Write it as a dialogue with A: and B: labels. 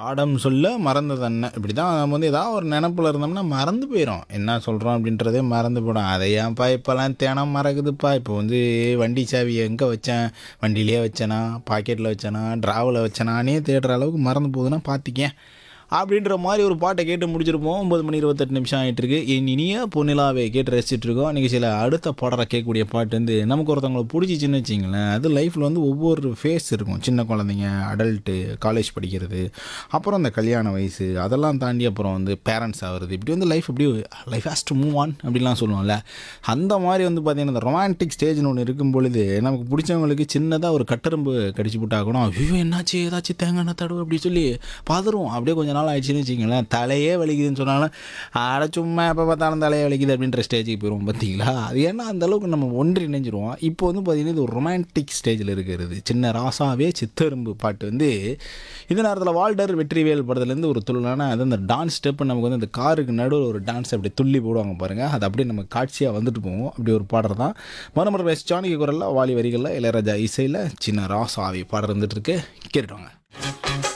A: பாடம் சொல்ல மறந்தது என்ன இப்படி தான் நம்ம வந்து ஏதாவது ஒரு நினப்பில் இருந்தோம்னா மறந்து போயிடும் என்ன சொல்கிறோம் அப்படின்றதே மறந்து போயிடும் அதை ஏன்ப்பா இப்போல்லாம் தினம் மறக்குதுப்பா இப்போ வந்து வண்டி சாவி எங்கே வச்சேன் வண்டியிலே வச்சேனா பாக்கெட்டில் வச்சேனா ட்ராவில் வச்சேனானே தேடுற அளவுக்கு மறந்து போகுதுன்னா பார்த்திக்கேன் அப்படின்ற மாதிரி ஒரு பாட்டை கேட்டு முடிச்சிருப்போம் ஒம்பது மணி இருபத்தெட்டு நிமிஷம் ஆகிட்டு இருக்கு என் இனிய பொன்னிலாவை கேட்டு ரசிச்சுட்டு இருக்கோம் நீங்கள் சில அடுத்த பாடலை கேட்கக்கூடிய பாட்டு வந்து நமக்கு ஒருத்தவங்களை பிடிச்சிச்சின்னு வச்சிங்களேன் அது லைஃப்பில் வந்து ஒவ்வொரு ஃபேஸ் இருக்கும் சின்ன குழந்தைங்க அடல்ட்டு காலேஜ் படிக்கிறது அப்புறம் அந்த கல்யாண வயசு அதெல்லாம் தாண்டி அப்புறம் வந்து பேரண்ட்ஸ் ஆகிறது இப்படி வந்து லைஃப் இப்படி life has to move on அப்படிலாம் சொல்லுவோம்ல அந்த மாதிரி வந்து பார்த்தீங்கன்னா இந்த ரொமான்டிக் ஸ்டேஜ்னு ஒன்று இருக்கும் பொழுது நமக்கு பிடிச்சவங்களுக்கு சின்னதாக ஒரு கட்டெரும்பு கடிச்சு போட்டா கூட ஐயோ என்னாச்சு ஏதாச்சும் தேங்காய் தடவு அப்படி சொல்லி பதறும் அப்படியே கொஞ்ச நாள் ஆயிடுச்சுன்னு வச்சிங்களேன் தலையே வலிக்குதுன்னு சொன்னாலும் அட சும்மா எப்போ பார்த்தாலும் தலையே வலிக்குது அப்படின்ற ஸ்டேஜுக்கு போயிடுவோம் பார்த்தீங்களா அது ஏன்னா அந்த அளவுக்கு நம்ம ஒன்றி இணைஞ்சிருவோம் இப்போ வந்து பார்த்தீங்கன்னா இது ஒரு ரொமான்டிக் ஸ்டேஜில் இருக்கிறது சின்ன ராசாவே சித்தரும்பு பாட்டு வந்து இந்த நேரத்தில் வால்டர் வெற்றிவேல் படத்துலேருந்து ஒரு துள்ளான அது அந்த டான்ஸ் ஸ்டெப்பு நமக்கு வந்து அந்த காருக்கு நடுவில் ஒரு டான்ஸ் அப்படி துள்ளி போடுவாங்க பாருங்கள் அது அப்படியே நம்ம காட்சியாக வந்துட்டு போவோம் அப்படி ஒரு பாடல் தான் மனமர் எஸ் ஜானகி குரலில் வாலி வரிகளில் இளையராஜா இசையில் சின்ன ராசாவி பாடல் இருந்துட்டு இருக்கு கேட்டுவாங்க